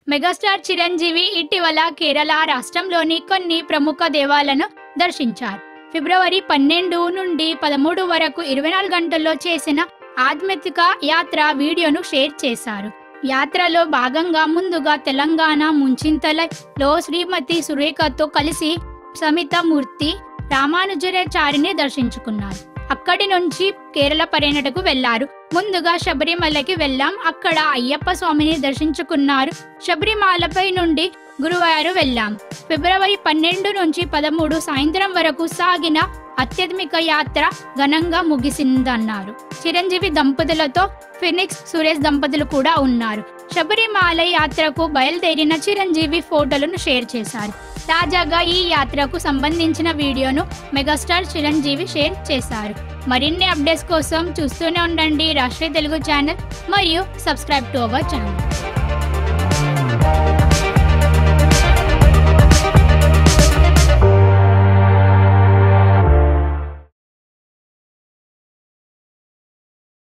megastar Chiranjeevi ఇటీవల కేరళ రాష్ట్రంలోని కొన్ని ప్రముఖ దేవాలను దర్శించారు ఫిబ్రవరి పన్నెండు నుండి పదమూడు వరకు ఇరవై నాలుగు గంటల్లో చేసిన ఆధ్యాత్మిక యాత్ర వీడియోను షేర్ చేశారు యాత్రలో భాగంగా ముందుగా తెలంగాణ ముంచింతలలో శ్రీమతి సురేఖతో కలిసి సమితమూర్తి రామానుజరాచారిని దర్శించుకున్నారు అక్కడి నుంచి కేరళ పర్యటనకు వెళ్లారు ముందుగా శబరిమలకి వెళ్ళాం అక్కడ అయ్యప్ప స్వామిని దర్శించుకున్నారు శబరిమలపై నుండి గురువారం వెళ్ళాం ఫిబ్రవరి పన్నెండు నుంచి పదమూడు సాయంత్రం వరకు సాగిన ఆధ్యాత్మిక యాత్ర ఘనంగా ముగిసిందన్నారు చిరంజీవి దంపతులతో ఫినిక్స్ సురేష్ దంపతులు కూడా ఉన్నారు శబరిమల యాత్రకు బయలుదేరిన చిరంజీవి ఫోటోలను షేర్ చేశారు తాజాగా ఈ యాత్రకు సంబంధించిన వీడియోను మెగాస్టార్ చిరంజీవి షేర్ చేశారు మరిన్ని అప్డేట్స్ కోసం చూస్తూనే ఉండండి రాష్ట్రీయ తెలుగు ఛానల్ మరియు సబ్స్క్రైబ్ టు అవర్ ఛానల్